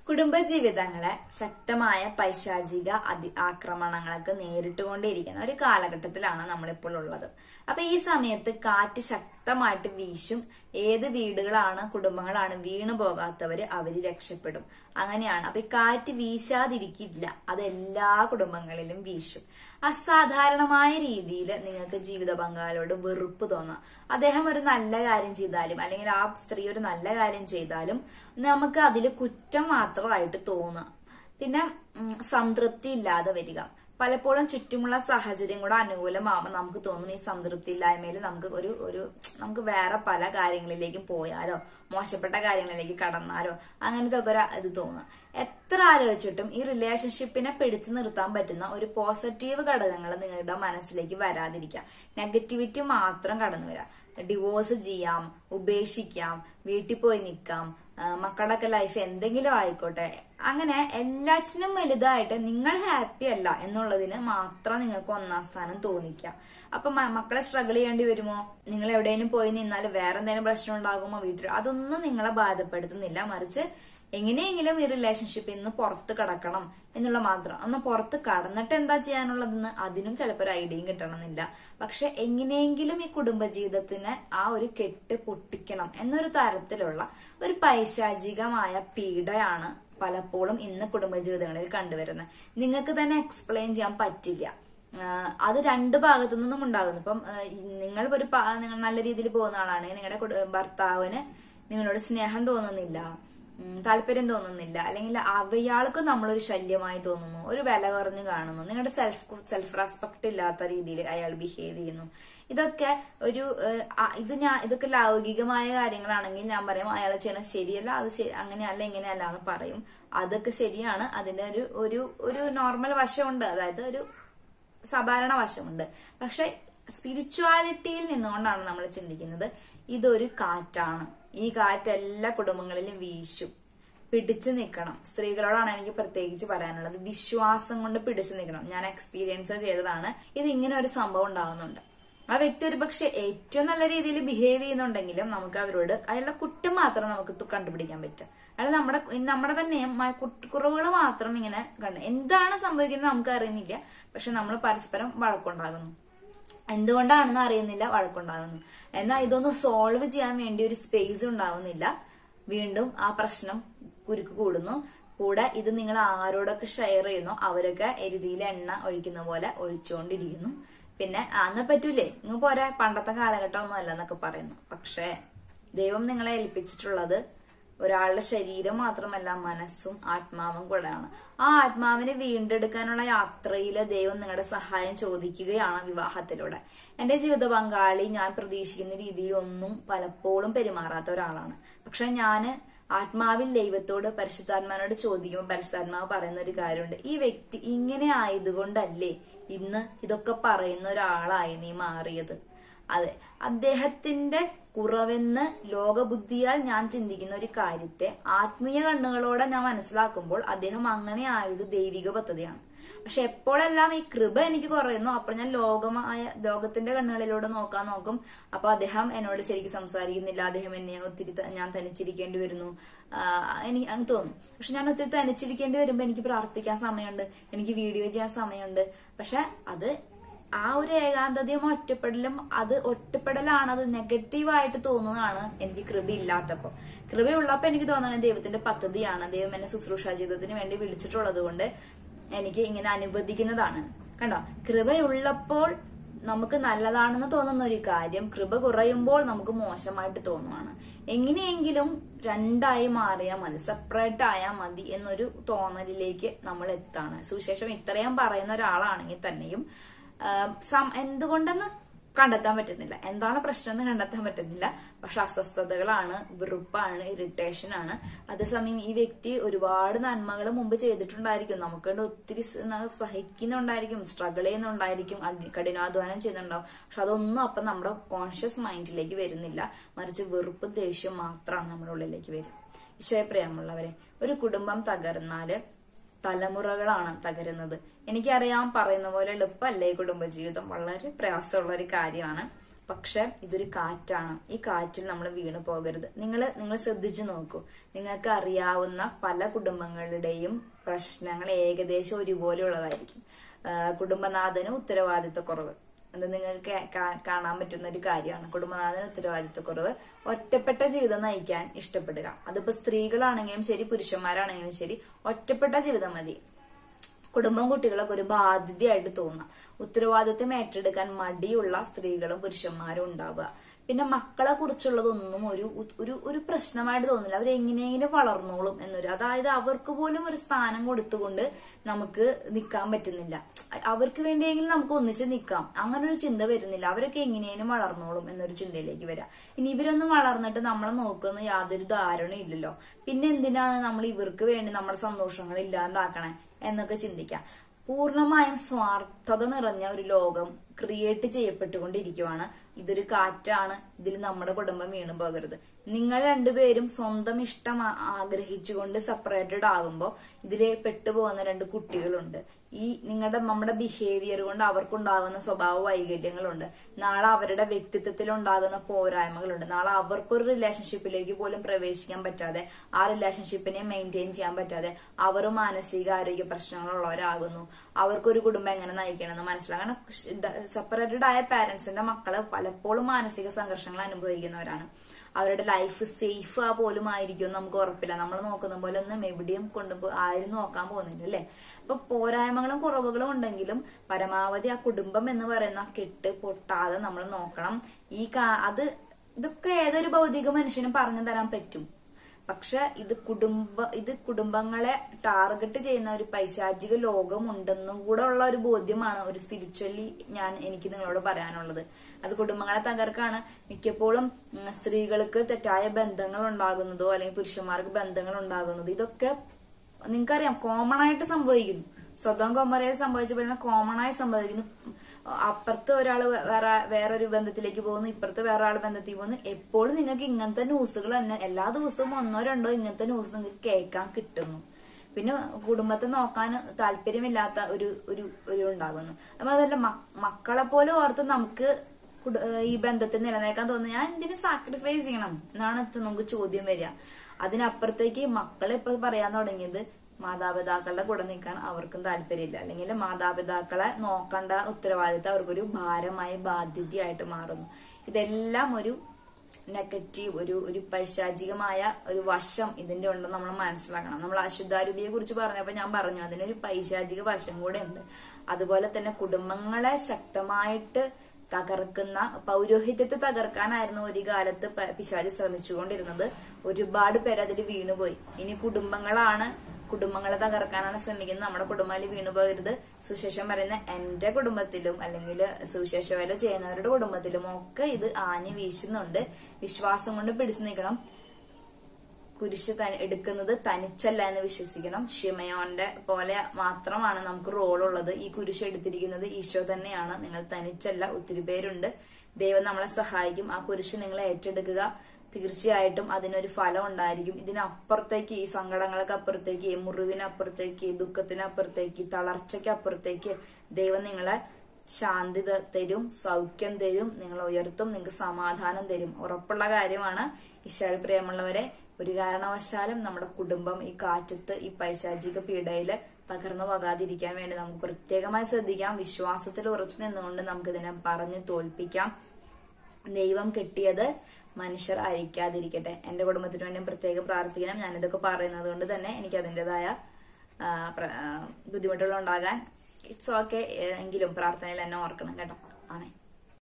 കുടുംബജീവിതങ്ങളെ ശക്തമായ പൈശാചിക അതി ആക്രമണങ്ങൾക്ക് നേരിട്ടുകൊണ്ടിരിക്കുന്ന ഒരു കാലഘട്ടത്തിലാണ് നമ്മളിപ്പോൾ ഉള്ളത് അപ്പൊ ഈ സമയത്ത് കാറ്റ് ശക്തമായിട്ട് വീശും ഏത് വീടുകളാണ് കുടുംബങ്ങളാണ് വീണു പോകാത്തവര് അവര് രക്ഷപ്പെടും അങ്ങനെയാണ് അപ്പൊ ഈ കാറ്റ് വീശാതിരിക്കില്ല അത് എല്ലാ കുടുംബങ്ങളിലും വീശും അസാധാരണമായ രീതിയിൽ നിങ്ങൾക്ക് ജീവിത പങ്കാളിയോട് വെറുപ്പ് തോന്നാം അദ്ദേഹം ഒരു നല്ല കാര്യം ചെയ്താലും അല്ലെങ്കിൽ ആ സ്ത്രീ ഒരു നല്ല കാര്യം ചെയ്താലും നമുക്ക് അതിൽ കുറ്റം മാത്രമായിട്ട് തോന്നുക പിന്നെ ഉം, സംതൃപ്തി ഇല്ലാതെ വരിക പലപ്പോഴും ചുറ്റുമുള്ള സാഹചര്യം കൂടെ അനുകൂലമാവുമ്പോൾ നമുക്ക് തോന്നും ഈ സംതൃപ്തി ഇല്ലായ്മയിൽ നമുക്ക് ഒരു ഒരു നമുക്ക് വേറെ പല കാര്യങ്ങളിലേക്കും പോയാലോ മോശപ്പെട്ട കാര്യങ്ങളിലേക്ക് കടന്നാലോ അങ്ങനത്തെ ഒക്കെ ഒരു ഇത് തോന്നുക എത്ര ആലോചിച്ചിട്ടും ഈ റിലേഷൻഷിപ്പിനെ പിടിച്ചു നിർത്താൻ പറ്റുന്ന ഒരു പോസിറ്റീവ് ഘടകങ്ങൾ നിങ്ങളുടെ മനസ്സിലേക്ക് വരാതിരിക്കുക നെഗറ്റിവിറ്റി മാത്രം കടന്നു വരാം ഡിവോഴ്സ് ചെയ്യാം ഉപേക്ഷിക്കാം വീട്ടിൽ പോയി നിൽക്കാം ആ, മക്കളുടെയൊക്കെ ലൈഫ് എന്തെങ്കിലും ആയിക്കോട്ടെ അങ്ങനെ എല്ലാറ്റിനും വലുതായിട്ട് നിങ്ങൾ ഹാപ്പി അല്ല എന്നുള്ളതിന് മാത്രം നിങ്ങൾക്ക് ഒന്നാം സ്ഥാനം തോന്നിക്കുക അപ്പൊ മ- മക്കളെ സ്ട്രഗിൾ ചെയ്യേണ്ടി വരുമോ നിങ്ങൾ എവിടെയെങ്കിലും പോയി നിന്നാൽ വേറെ എന്തെങ്കിലും പ്രശ്നം ഉണ്ടാകുമോ വീട്ടിൽ അതൊന്നും നിങ്ങളെ ബാധപ്പെടുത്തുന്നില്ല മറിച്ച് എങ്ങനെയെങ്കിലും ഈ റിലേഷൻഷിപ്പിൽ നിന്ന് പുറത്ത് കടക്കണം എന്നുള്ള മാത്രം ഒന്ന് പുറത്ത് കടന്നിട്ട് എന്താ ചെയ്യാനുള്ളതെന്ന് അതിനും ചിലപ്പോൾ ഒരു ഐഡിയയും കിട്ടണമെന്നില്ല പക്ഷെ എങ്ങനെയെങ്കിലും ഈ കുടുംബജീവിതത്തിന് ആ ഒരു കെട്ട് പൊട്ടിക്കണം എന്നൊരു തരത്തിലുള്ള ഒരു പൈശാചികമായ പീഡയാണ് പലപ്പോഴും ഇന്ന് കുടുംബജീവിതങ്ങളിൽ കണ്ടുവരുന്നത് നിങ്ങൾക്ക് തന്നെ എക്സ്പ്ലെയിൻ ചെയ്യാൻ പറ്റില്ല ആഹ് അത് രണ്ട് ഭാഗത്തു നിന്നും ഉണ്ടാകുന്നു ഇപ്പം ആഹ് നിങ്ങൾ ഒരു പ- നിങ്ങൾ നല്ല രീതിയിൽ പോകുന്ന ആളാണെങ്കിൽ നിങ്ങളുടെ കുട- ഭർത്താവിന് നിങ്ങളോട് സ്നേഹം തോന്നുന്നില്ല ഉം, താല്പര്യം തോന്നുന്നില്ല അല്ലെങ്കിൽ അവയാൾക്കും നമ്മളൊരു ശല്യമായി തോന്നുന്നു ഒരു വില കുറഞ്ഞു കാണുന്നു നിങ്ങളുടെ സെൽഫ് സെൽഫ് റെസ്പെക്ട് ഇല്ലാത്ത രീതിയിൽ അയാൾ ബിഹേവ് ചെയ്യുന്നു ഇതൊക്കെ ഒരു ഏഹ്, ആ- ഇത് ഞാൻ ഇതൊക്കെ ലൗകികമായ കാര്യങ്ങളാണെങ്കിൽ ഞാൻ പറയും അയാൾ ചെയ്യണത് ശരിയല്ല അത് ശരി അങ്ങനെയല്ല ഇങ്ങനെയല്ല എന്ന് പറയും അതൊക്കെ ശരിയാണ് അതിന്റെ ഒരു ഒരു ഒരു നോർമൽ വശമുണ്ട് അതായത് ഒരു സാധാരണ വശമുണ്ട് പക്ഷെ സ്പിരിച്വാലിറ്റിയിൽ നിന്നുകൊണ്ടാണ് നമ്മൾ ചിന്തിക്കുന്നത് ഇതൊരു കാറ്റാണ് ഈ കാറ്റ് എല്ലാ കുടുംബങ്ങളിലും വീശും പിടിച്ചു നിൽക്കണം സ്ത്രീകളോടാണ് എനിക്ക് പ്രത്യേകിച്ച് പറയാനുള്ളത് വിശ്വാസം കൊണ്ട് പിടിച്ചു നിൽക്കണം ഞാൻ എക്സ്പീരിയൻസ് ചെയ്തതാണ് ഇത് ഇങ്ങനെ ഒരു സംഭവം ഉണ്ടാവുന്നുണ്ട് ആ വ്യക്തി ഒരു പക്ഷെ ഏറ്റവും നല്ല രീതിയിൽ ബിഹേവ് ചെയ്യുന്നുണ്ടെങ്കിലും നമുക്ക് അവരോട് അയാളുടെ കുറ്റം മാത്രം നമുക്ക് തു- കണ്ടുപിടിക്കാൻ പറ്റും അയാൾ നമ്മുടെ നമ്മുടെ തന്നെ കുറവുകൾ മാത്രം ഇങ്ങനെ കണ്ട് എന്താണ് സംഭവിക്കുന്നത് നമുക്ക് അറിയുന്നില്ല പക്ഷെ നമ്മൾ പരസ്പരം വഴക്കുണ്ടാകുന്നു എന്തുകൊണ്ടാണെന്ന് അറിയുന്നില്ല വഴക്കുണ്ടാകുന്നു എന്നാൽ ഇതൊന്ന് സോൾവ് ചെയ്യാൻ വേണ്ടി ഒരു സ്പേസ് ഉണ്ടാവുന്നില്ല വീണ്ടും ആ പ്രശ്നം കുരുക്ക് കൂടുന്നു കൂടെ ഇത് നിങ്ങൾ ആരോടൊക്കെ ഷെയർ ചെയ്യുന്നോ അവരൊക്കെ എരുതിയിൽ എണ്ണ ഒഴിക്കുന്ന പോലെ ഒഴിച്ചുകൊണ്ടിരിക്കുന്നു പിന്നെ അന്ന് പറ്റൂലേ ഇങ്ങ് പോരെ പണ്ടത്തെ കാലഘട്ടം ഒന്നും അല്ല എന്നൊക്കെ പറയുന്നു പക്ഷേ ദൈവം നിങ്ങളെ ഏൽപ്പിച്ചിട്ടുള്ളത് ഒരാളുടെ ശരീരം മാത്രമല്ല മനസ്സും ആത്മാവും കൂടെയാണ് ആ ആത്മാവിനെ വീണ്ടെടുക്കാനുള്ള യാത്രയിൽ ദൈവം നിങ്ങളുടെ സഹായം ചോദിക്കുകയാണ് വിവാഹത്തിലൂടെ എന്റെ ജീവിത പങ്കാളി ഞാൻ പ്രതീക്ഷിക്കുന്ന രീതിയിൽ ഒന്നും പലപ്പോഴും പെരുമാറാത്ത ഒരാളാണ് പക്ഷെ ഞാന് ആത്മാവിൽ ദൈവത്തോട് പരിശുദ്ധാത്മാവിനോട് ചോദിക്കുമ്പോൾ പരിശുദ്ധാത്മാവ് പറയുന്ന ഒരു കാര്യമുണ്ട് ഈ വ്യക്തി ഇങ്ങനെ ആയതുകൊണ്ടല്ലേ ഇന്ന് ഇതൊക്കെ പറയുന്ന ഒരാളായി നീ മാറിയത് അതെ അദ്ദേഹത്തിന്റെ കുറവെന്ന് ലോകബുദ്ധിയാൽ ഞാൻ ചിന്തിക്കുന്ന ഒരു കാര്യത്തെ ആത്മീയ കണ്ണുകളോടെ ഞാൻ മനസ്സിലാക്കുമ്പോൾ അദ്ദേഹം അങ്ങനെ ആയത് ദൈവിക പദ്ധതിയാണ് പക്ഷെ എപ്പോഴെല്ലാം ഈ കൃപ എനിക്ക് കുറയുന്നു അപ്പോൾ ഞാൻ ലോകമായ ലോകത്തിന്റെ കണ്ണുകളിലൂടെ നോക്കാൻ നോക്കും അപ്പൊ അദ്ദേഹം എന്നോട് ശരിക്കും സംസാരിക്കുന്നില്ല അദ്ദേഹം എന്നെ ഒത്തിരി ത- ഞാൻ തനിച്ചിരിക്കേണ്ടി വരുന്നു ആഹ് എനിക്ക് അങ്ങ് തോന്നും പക്ഷെ ഞാൻ ഒത്തിരി തനിച്ചിരിക്കേണ്ടി വരുമ്പോ എനിക്ക് പ്രാർത്ഥിക്കാൻ സമയമുണ്ട് എനിക്ക് വീഡിയോ ചെയ്യാൻ സമയമുണ്ട് പക്ഷെ അത് ആ ഒരു ഏകാന്തതയും ഒറ്റപ്പെടലും അത് ഒറ്റപ്പെടലാണ് അത് നെഗറ്റീവായിട്ട് തോന്നുന്നതാണ് എനിക്ക് കൃപ ഇല്ലാത്തപ്പോ കൃപയുള്ളപ്പോ എനിക്ക് തോന്നുന്നത് ദൈവത്തിന്റെ പദ്ധതിയാണ് ദൈവം എന്നെ ശുശ്രൂഷ ജീവിതത്തിന് വേണ്ടി വിളിച്ചിട്ടുള്ളത് കൊണ്ട് എനിക്ക് ഇങ്ങനെ അനുവദിക്കുന്നതാണ് കണ്ടോ കൃപയുള്ളപ്പോൾ നമുക്ക് നല്ലതാണെന്ന് തോന്നുന്ന ഒരു കാര്യം കൃപ കുറയുമ്പോൾ നമുക്ക് മോശമായിട്ട് തോന്നുവാണ് എങ്ങനെയെങ്കിലും രണ്ടായി മാറിയാൽ മതി സെപ്പറേറ്റ് ആയാൽ മതി എന്നൊരു തോന്നലിലേക്ക് നമ്മൾ എത്താണ് സുവിശേഷം ഇത്രയും പറയുന്ന ഒരാളാണെങ്കിൽ തന്നെയും ആഹ് സം- എന്തുകൊണ്ടെന്ന് കണ്ടെത്താൻ പറ്റുന്നില്ല എന്താണ് പ്രശ്നം എന്ന് കണ്ടെത്താൻ പറ്റുന്നില്ല പക്ഷെ അസ്വസ്ഥതകളാണ് വെറുപ്പാണ് ഇറിറ്റേഷൻ ആണ് അതേസമയം ഈ വ്യക്തി ഒരുപാട് നന്മകൾ മുമ്പ് ചെയ്തിട്ടുണ്ടായിരിക്കും നമുക്ക് വേണ്ടി ഒത്തിരി സ് ന- സഹിക്കുന്നുണ്ടായിരിക്കും സ്ട്രഗിൾ ചെയ്യുന്നുണ്ടായിരിക്കും അടി- കഠിനാധ്വാനം ചെയ്യുന്നുണ്ടാവും പക്ഷെ അതൊന്നും അപ്പം നമ്മുടെ കോൺഷ്യസ് മൈൻഡിലേക്ക് വരുന്നില്ല മറിച്ച് വെറുപ്പും ദേഷ്യവും മാത്രമാണ് നമ്മുടെ ഉള്ളിലേക്ക് വരും ഈശോയെ പ്രിയമുള്ളവരെ ഒരു കുടുംബം തകർന്നാല് തലമുറകളാണ് തകരുന്നത് എനിക്കറിയാം പറയുന്ന പോലെ എളുപ്പമല്ല ഈ കുടുംബജീവിതം വളരെ പ്രയാസമുള്ള ഒരു കാര്യമാണ് പക്ഷെ ഇതൊരു കാറ്റാണ് ഈ കാറ്റിൽ നമ്മൾ വീണു പോകരുത് നിങ്ങൾ നിങ്ങൾ ശ്രദ്ധിച്ചു നോക്കൂ നിങ്ങൾക്ക് അറിയാവുന്ന പല കുടുംബങ്ങളുടെയും പ്രശ്നങ്ങൾ ഏകദേശം ഒരുപോലെ ഉള്ളതായിരിക്കും ആ, കുടുംബനാഥന് ഉത്തരവാദിത്തക്കുറവ് അത് നിങ്ങൾക്ക് കാ- കാണാൻ പറ്റുന്ന ഒരു കാര്യമാണ് കുടുംബനാഥന് ഉത്തരവാദിത്തക്കുറവ് ഒറ്റപ്പെട്ട ജീവിതം നയിക്കാൻ ഇഷ്ടപ്പെടുക അതിപ്പോ സ്ത്രീകളാണെങ്കിലും ശരി പുരുഷന്മാരാണെങ്കിലും ശരി ഒറ്റപ്പെട്ട ജീവിതം മതി കുടുംബം കുട്ടികളൊക്കെ ഒരു ബാധ്യതയായിട്ട് തോന്നുക ഉത്തരവാദിത്വം ഏറ്റെടുക്കാൻ മടിയുള്ള സ്ത്രീകളും പുരുഷന്മാരും ഉണ്ടാവുക പിന്നെ മക്കളെ കുറിച്ചുള്ളതൊന്നും ഒരു ഒരു ഒരു പ്രശ്നമായിട്ട് തോന്നില്ല അവർ എങ്ങനെയെങ്കിലും വളർന്നോളും എന്നൊരു അതായത് അവർക്ക് പോലും ഒരു സ്ഥാനം കൊടുത്തുകൊണ്ട് നമുക്ക് നിൽക്കാൻ പറ്റുന്നില്ല അവർക്ക് വേണ്ടിയെങ്കിലും നമുക്ക് ഒന്നിച്ച് നിൽക്കാം അങ്ങനെ ഒരു ചിന്ത വരുന്നില്ല അവരൊക്കെ എങ്ങനെയും വളർന്നോളും എന്നൊരു ചിന്തയിലേക്ക് വരാം ഇനി ഇവരൊന്നും വളർന്നിട്ട് നമ്മളെ നോക്കുന്ന യാതൊരു ധാരണയും ഇല്ലല്ലോ പിന്നെ എന്തിനാണ് നമ്മൾ ഇവർക്ക് വേണ്ടി നമ്മുടെ സന്തോഷങ്ങൾ ഇല്ലാണ്ടാക്കണേ എന്നൊക്കെ ചിന്തിക്കാം പൂർണ്ണമായും സ്വാർത്ഥത നിറഞ്ഞ ഒരു ലോകം ക്രിയേറ്റ് ചെയ്യപ്പെട്ടുകൊണ്ടിരിക്കുവാണ് ഇതൊരു കാറ്റാണ് ഇതിൽ നമ്മുടെ കുടുംബം വീണു പോകരുത് നിങ്ങൾ രണ്ടുപേരും സ്വന്തം ഇഷ്ടം ആ- ആഗ്രഹിച്ചുകൊണ്ട് സെപ്പറേറ്റഡ് ആകുമ്പോൾ ഇതിൽ പെട്ടുപോകുന്ന രണ്ട് കുട്ടികളുണ്ട് ഈ നിങ്ങളുടെ നമ്മുടെ ബിഹേവിയർ കൊണ്ട് അവർക്കുണ്ടാകുന്ന സ്വഭാവ വൈകല്യങ്ങളുണ്ട് നാളെ അവരുടെ വ്യക്തിത്വത്തിൽ ഉണ്ടാകുന്ന പോരായ്മകളുണ്ട് നാളെ അവർക്കൊരു റിലേഷൻഷിപ്പിലേക്ക് പോലും പ്രവേശിക്കാൻ പറ്റാതെ ആ റിലേഷൻഷിപ്പിനെ മെയിൻറ്റെയിൻ ചെയ്യാൻ പറ്റാതെ അവർ മാനസികാരോഗ്യ പ്രശ്നങ്ങളുള്ളവരാകുന്നു അവർക്കൊരു കുടുംബം എങ്ങനെ നയിക്കണമെന്ന് മനസ്സിലാക്കണം സെപ്പറേറ്റഡ് ആയ പാരന്റ്സിന്റെ മക്കള് പലപ്പോഴും മാനസിക സംഘർഷങ്ങൾ അനുഭവിക്കുന്നവരാണ് അവരുടെ ലൈഫ് സേഫ് ആ പോലും ആയിരിക്കും നമുക്ക് ഉറപ്പില്ല നമ്മൾ നോക്കുന്ന പോലെ ഒന്നും എവിടെയും കൊണ്ടുപോ ആരും നോക്കാൻ പോകുന്നില്ല അല്ലെ അപ്പൊ പോരായ്മകളും കുറവുകളും ഉണ്ടെങ്കിലും പരമാവധി ആ കുടുംബം എന്ന് പറയുന്ന ആ കെട്ട് പൊട്ടാതെ നമ്മൾ നോക്കണം ഈ കാ- അത് ഇതൊക്കെ ഏതൊരു ഭൗതിക മനുഷ്യനും പറഞ്ഞു തരാൻ പറ്റും പക്ഷെ ഇത് കുടുംബ ഇത് കുടുംബങ്ങളെ ടാർഗറ്റ് ചെയ്യുന്ന ഒരു പൈശാചിക ലോകം ഉണ്ടെന്നും കൂടെ ഉള്ള ഒരു ബോധ്യമാണ് ഒരു സ്പിരിച്വലി ഞാൻ എനിക്ക് നിങ്ങളോട് പറയാനുള്ളത് അത് കുടുംബങ്ങളെ തകർക്കാണ് മിക്കപ്പോഴും ഉം, സ്ത്രീകൾക്ക് തെറ്റായ ബന്ധങ്ങൾ ഉണ്ടാകുന്നതോ അല്ലെങ്കിൽ പുരുഷന്മാർക്ക് ബന്ധങ്ങൾ ഉണ്ടാകുന്നതോ ഇതൊക്കെ നിങ്ങൾക്കറിയാം കോമൺ ആയിട്ട് സംഭവിക്കുന്നു സ്വന്തം കൊമറയിൽ സംഭവിച്ചപ്പോഴുന്ന കോമൺ ആയി സംഭവിക്കുന്നു അപ്പുറത്ത് ഒരാൾ വേറെ വേറൊരു ബന്ധത്തിലേക്ക് പോകുന്നു ഇപ്പുറത്ത് വേറെ ആൾ ബന്ധത്തിൽ പോകുന്നു എപ്പോഴും നിങ്ങൾക്ക് ഇങ്ങനത്തെ ന്യൂസുകൾ തന്നെ എല്ലാ ദിവസവും ഒന്നോ രണ്ടോ ഇങ്ങനത്തെ ന്യൂസ് നിങ്ങൾക്ക് കേൾക്കാൻ കിട്ടുന്നു പിന്നെ കുടുംബത്തെ നോക്കാൻ താല്പര്യമില്ലാത്ത ഒരു ഒരു ഒരു ഉണ്ടാകുന്നു അപ്പൊ അതല്ല മ- മക്കളെ പോലെ ഓർത്ത് നമുക്ക് കുട- ഈ ബന്ധത്തിൽ നിലനിൽക്കാൻ തോന്നുന്നു ഞാൻ എന്തിനു സാക്രിഫൈസ് ചെയ്യണം എന്നാണ് നമുക്ക് ചോദ്യം വരിക അതിനപ്പുറത്തേക്ക് മക്കൾ ഇപ്പൊ പറയാൻ തുടങ്ങിയത് മാതാപിതാക്കളുടെ കൂടെ നിൽക്കാൻ അവർക്കും താല്പര്യമില്ല അല്ലെങ്കിൽ മാതാപിതാക്കളെ നോക്കേണ്ട ഉത്തരവാദിത്തം അവർക്കൊരു ഭാരമായി ബാധ്യതയായിട്ട് മാറുന്നു ഇതെല്ലാം ഒരു നെഗറ്റീവ് ഒരു ഒരു പൈശാചികമായ ഒരു വശം ഇതിന്റെ ഉണ്ടെന്ന് നമ്മൾ മനസ്സിലാക്കണം നമ്മൾ അശുദ്ധാരൂപിയെ കുറിച്ച് പറഞ്ഞപ്പോൾ ഞാൻ പറഞ്ഞു അതിനൊരു പൈശാചിക വശം കൂടെ ഉണ്ട് അതുപോലെ തന്നെ കുടുംബങ്ങളെ ശക്തമായിട്ട് തകർക്കുന്ന പൗരോഹിത്യത്തെ തകർക്കാനായിരുന്നു ഒരു കാലത്ത് പ- പിശാചി ശ്രമിച്ചുകൊണ്ടിരുന്നത് ഒരുപാട് പേര് അതിൽ വീണുപോയി ഇനി കുടുംബങ്ങളാണ് കുടുംബങ്ങളെ തകർക്കാനാണ് ശ്രമിക്കുന്നത് നമ്മുടെ കുടുംബങ്ങളിൽ വീണുപോകരുത് സുശേഷം പറയുന്ന എന്റെ കുടുംബത്തിലും അല്ലെങ്കിൽ സുശേഷ വേല ചെയ്യുന്നവരുടെ കുടുംബത്തിലും ഒക്കെ ഇത് ആഞ്ഞു വീശുന്നുണ്ട് വിശ്വാസം കൊണ്ട് പിടിച്ചു നിൽക്കണം കുരിശ് ത- എടുക്കുന്നത് തനിച്ചല്ല എന്ന് വിശ്വസിക്കണം ഷിമയോന്റെ പോലെ മാത്രമാണ് നമുക്ക് റോൾ ഉള്ളത് ഈ കുരിശ് എടുത്തിരിക്കുന്നത് ഈശോ തന്നെയാണ് നിങ്ങൾ തനിച്ചല്ല ഒത്തിരി പേരുണ്ട് ദൈവം നമ്മളെ സഹായിക്കും ആ കുരിശ് നിങ്ങൾ ഏറ്റെടുക്കുക തീർച്ചയായിട്ടും അതിനൊരു ഫലം ഉണ്ടായിരിക്കും ഇതിനപ്പുറത്തേക്ക് ഈ സങ്കടങ്ങൾക്ക് അപ്പുറത്തേക്ക് മുറിവിനപ്പുറത്തേക്ക് ദുഃഖത്തിനപ്പുറത്തേക്ക് തളർച്ചയ്ക്ക് അപ്പുറത്തേക്ക് ദൈവം നിങ്ങളെ ശാന്തി ത- തരും സൗഖ്യം തരും നിങ്ങളെ ഉയർത്തും നിങ്ങൾക്ക് സമാധാനം തരും ഉറപ്പുള്ള കാര്യമാണ് ഈശ്വര പ്രിയമുള്ളവരെ ഒരു കാരണവശാലും നമ്മുടെ കുടുംബം ഈ കാറ്റത്ത് ഈ പൈശാചിക പീഡയില് തകർന്നു പോകാതിരിക്കാൻ വേണ്ടി നമുക്ക് പ്രത്യേകമായി ശ്രദ്ധിക്കാം വിശ്വാസത്തിൽ ഉറച്ചു നിന്നുകൊണ്ട് നമുക്ക് ഇതിനെ പറഞ്ഞ് തോൽപ്പിക്കാം ദൈവം കെട്ടിയത് മനുഷ്യർ അഴിക്കാതിരിക്കട്ടെ എന്റെ കുടുംബത്തിന് വേണ്ടി പ്രത്യേകം പ്രാർത്ഥിക്കണം ഞാനിതൊക്കെ പറയുന്നത് കൊണ്ട് തന്നെ എനിക്ക് അതിൻ്റെതായ ബുദ്ധിമുട്ടുകൾ ഉണ്ടാകാൻ ഇറ്റ്സ് ഓക്കെ എങ്കിലും പ്രാർത്ഥനയിൽ എന്നെ ഓർക്കണം കേട്ടോ ആമേ